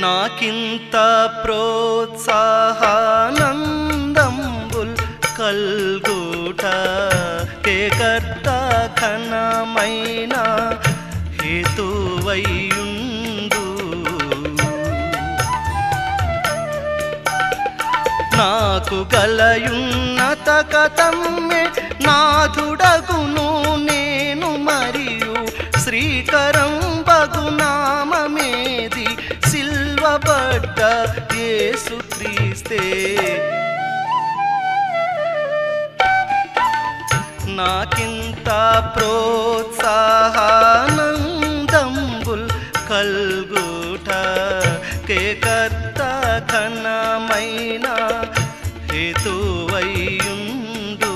నాకింత ప్రోత్సాహానందంబుల్ కల్గుట కేకర్త ఘనమైన హేతువైయుండు నాకు గలయున్నత కథమ్మె నాథుడగును నేను మరియు శ్రీకరం బగునామేది సిల్వబడ్డ యేసు క్రీస్తే నాకింత ప్రోత్సాహానందంబుల్ కల్గుట కేకర్త ఘనమైన హేతువైయుండు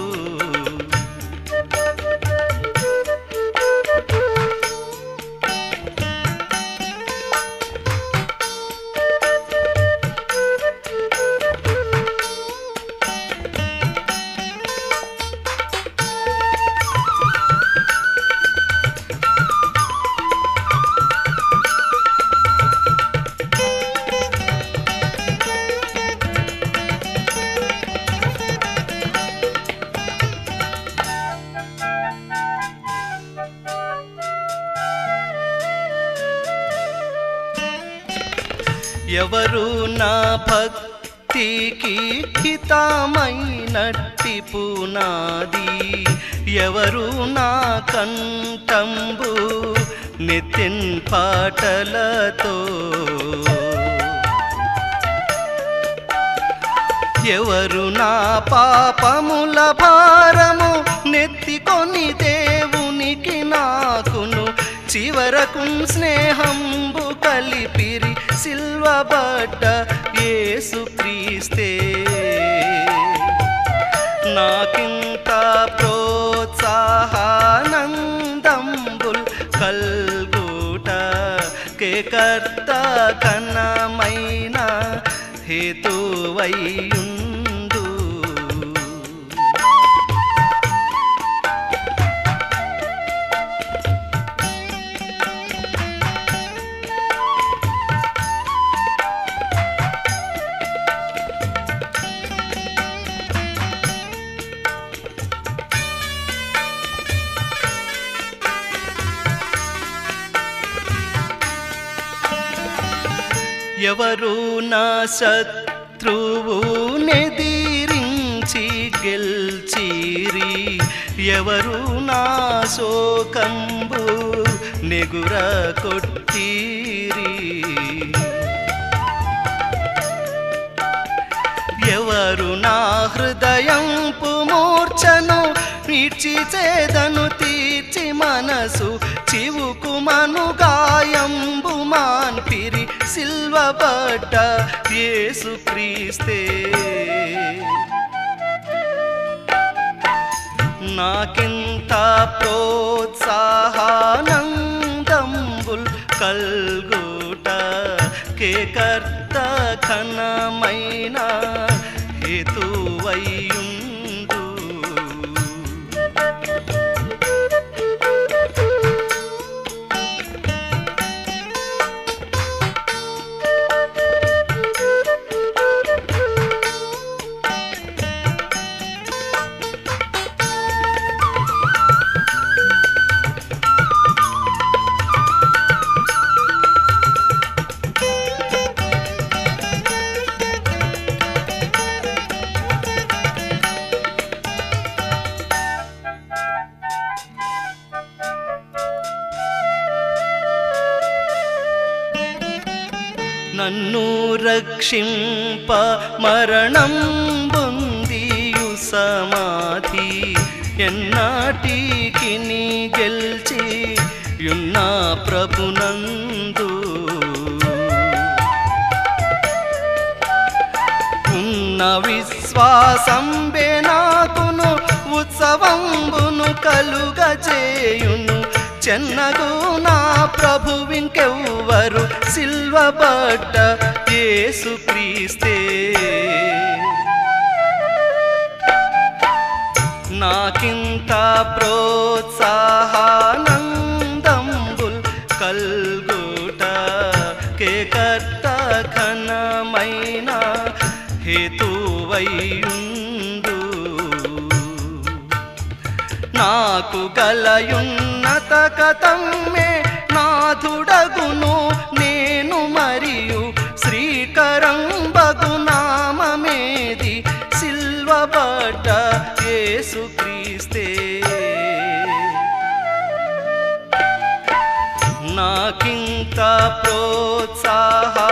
ఎవరు నా భక్తికి హితమైనట్టి పునాది ఎవరు నా కంఠంబు నితిన్ పాటలతో ఎవరు నా పాపముల భారము నెత్తికొని దేవునికి నాకును చివరకు స్నేహంబు కలిపిరి సిల్వబడ్డ యేసు క్రీస్తే నాకింత ప్రోత్సాహానందంబుల్ కల్గుట కేకర్త కనమైన హేతువైయుండు ఎవరు నా శత్రువు నెదిరించి గెల్చిరి ఎవరు నా శోకంబు నెగుర కొట్టిరి ఎవరు నా హృదయంపు మూర్ఛను ఈడ్చి చేదను తీర్చి మనసు చివుకు మను గాయంబు మాన్పిరి సిల్వబడ్డ యేసు క్రీస్తే నాకింత ప్రోత్సాహానందంబుల్ కల్గుట కేకర్త ఘనమైన హేతువైయుండు నన్ను రక్షింప మరణం బొందియు సమాధి ఎన్నాటికి నీ గెల్చి యున్న ప్రభునందు ఉన్న విశ్వాసంబే నాకును ఉత్సవంబును కలుగజేయును చెన్నగు నా ప్రభువింకెవ్వరు సిల్వబడ్డ యేసు క్రీస్తే నాకింత ప్రోత్సాహానందంబుల్ కల్గుట కేకర్త నాకు గలయున్నత కతమ్మే నాథుడగును నేను మరియు శ్రీకరంబగు నామమేది సిల్వబడ్డ యేసుక్రీస్తే నాకింత ప్రోత్సాహ